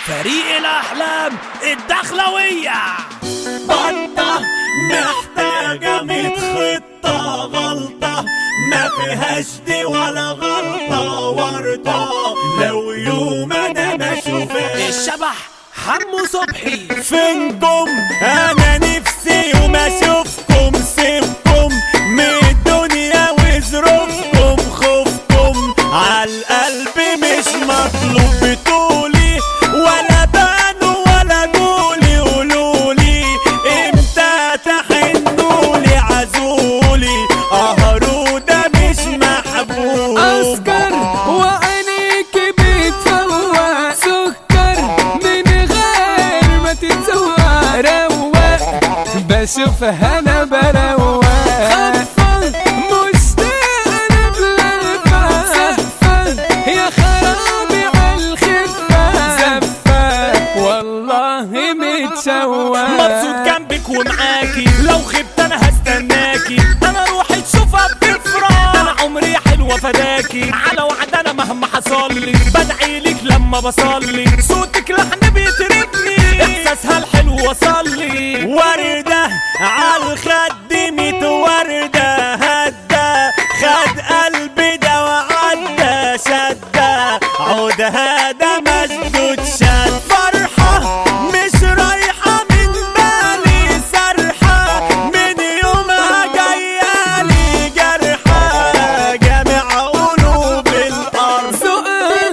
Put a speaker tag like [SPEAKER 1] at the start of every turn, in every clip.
[SPEAKER 1] فريق الأحلام الدخلوية
[SPEAKER 2] بطة محتاجة ميت خطة غلطة ما فيهاش دي ولا غلطة ورطة لو يوم أنا ما شوفهاش
[SPEAKER 1] الشبح حمو صبحي
[SPEAKER 2] فينكم أنا نفسي يوم أشوفكم سيبكم من الدنيا وظروفكم خوفكم عالقلب مش مطلوب بتقولي ولا بانوا ولا قولي قولولي امتى تحنولي عزولي قهروا ده مش محبوب
[SPEAKER 3] أسكر وعينيك بتفوق سكر من غير ما تتسوق روق بشوفها أنا بروق خفة مشتاق أنا بلفة سقفة يا خرابي عالخفة زفة والله متشوق
[SPEAKER 2] مبسوط جنبك ومعاكي لو غبت انا هستناكي انا روحي تشوفها بتفرح انا عمري حلوه فداكي على وعد انا مهما حصل لي بدعي لك لما بصلي صوتك لحن بيطربني احساسها الحلو وصل لي ورده عالخد ميت ورده هدى خد قلبي ده وعدى شدة عود هذا مسدود شد فرحة مش رايحة من بالي سرحة من يومها جايالي جرحة جامع قلوب الأرض
[SPEAKER 3] ذوقها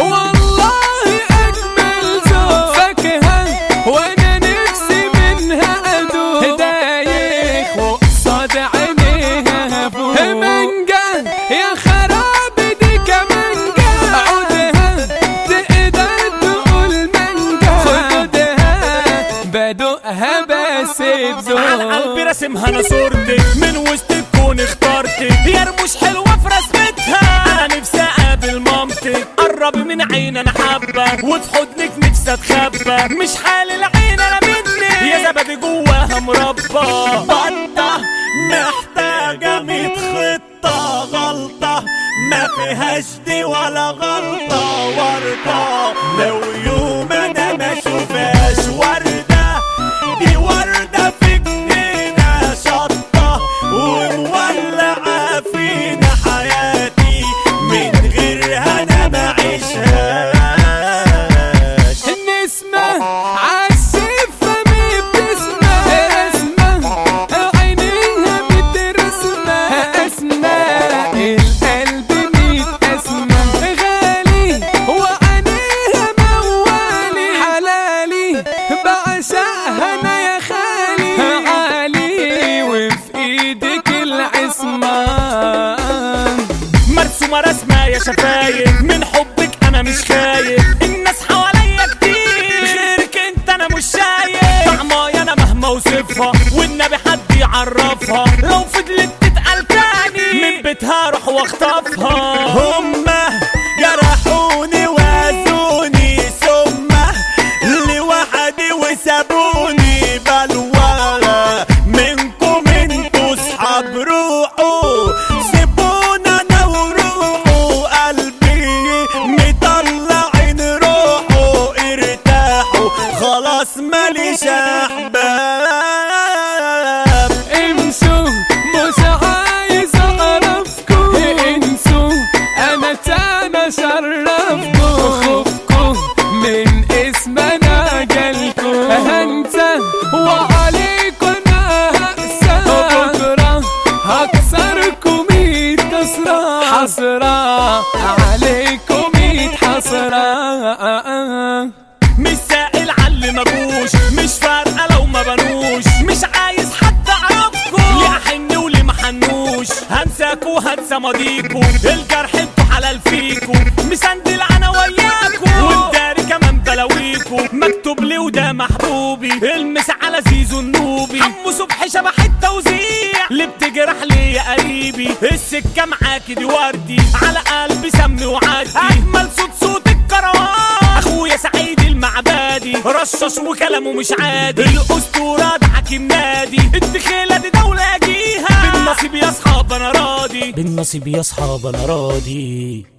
[SPEAKER 3] والله أجمل ذوق فاكهة وأنا نفسي منها أدوق دايخ وقصاد عينيها فوق مانجا يا خرابي دي كمانجا عودها تقدر تقول مانجا خدودها بدوقها بس بذوق
[SPEAKER 2] على قلبي راسمها انا صورتك من وسط الكون اخترتك يا رموش حلوه في رسمتها انا نفسي اقابل مامتك قربي من عين انا حبه وفي حضنك نفسي اتخبى مش حال العين انا مني يا زبدي جواها مربى بطه محتاجه ميت خطه غلطه ما فيهاش دي ولا غلطه ورطه لو يوم انا ما اشوفهاش ورده دي وردة في جنينة شطة ومولعة فينا حياتي من غيرها أنا ما عيشهاش
[SPEAKER 3] النسمة عالشفة بتسمع اسمع عينيها بترسمة اسمع القلب ميت اسمع غالي وعينيها موالي حلالي بعشقها انا يا خالي عالي وفي ايدك العصمة
[SPEAKER 2] مرسومة رسمة يا شفايف من حبك أنا مش خايف الناس حواليا كتير غيرك أنت أنا مش شايف طعمايا أنا مهما أوصفها والنبي حد يعرفها لو فضلت تتقال تاني من بيتها أروح وأخطفها هما جرحوني وأذوني ثم لوحدي وسابوني بلوى منكم انتوا صحاب روحوا سيبونا انا وروحوا قلبي مطلعين روحوا ارتاحوا خلاص ماليش احباب
[SPEAKER 3] امشوا مش عايز اعرفكم انسوا انا تانا شرفكم خوفكم من اسم انا جالكم هنسى وعليكم انا هقسى بكره هكسركم ميت كسرة حسرة عليكم ميت حسرة
[SPEAKER 2] مش سائل على مجوش مش فارقه لو ما بنوش مش عايز حد اعرفكم ليه احن وليه ما حنوش هنساكوا هنسى ماضيكوا الجرح انتوا حلال فيكوا مسندل انا وياكوا والداري كمان بلاويكوا مكتوب لي وده محبوبي المس على زيزو النوبي حمو صبحي شبح التوزيع اللي بتجرح لي يا قريبي السكه معاكي دي وردي على قلبي سمي وعدي اجمل صوت صوت الكروان اخويا سعيد المعبادي رشاش وكلامه مش عادي الاسطوره ده حكيم نادي الدخيله دي دوله جيها بالنصيب يا اصحاب انا راضي بالنصيب يا اصحاب انا راضي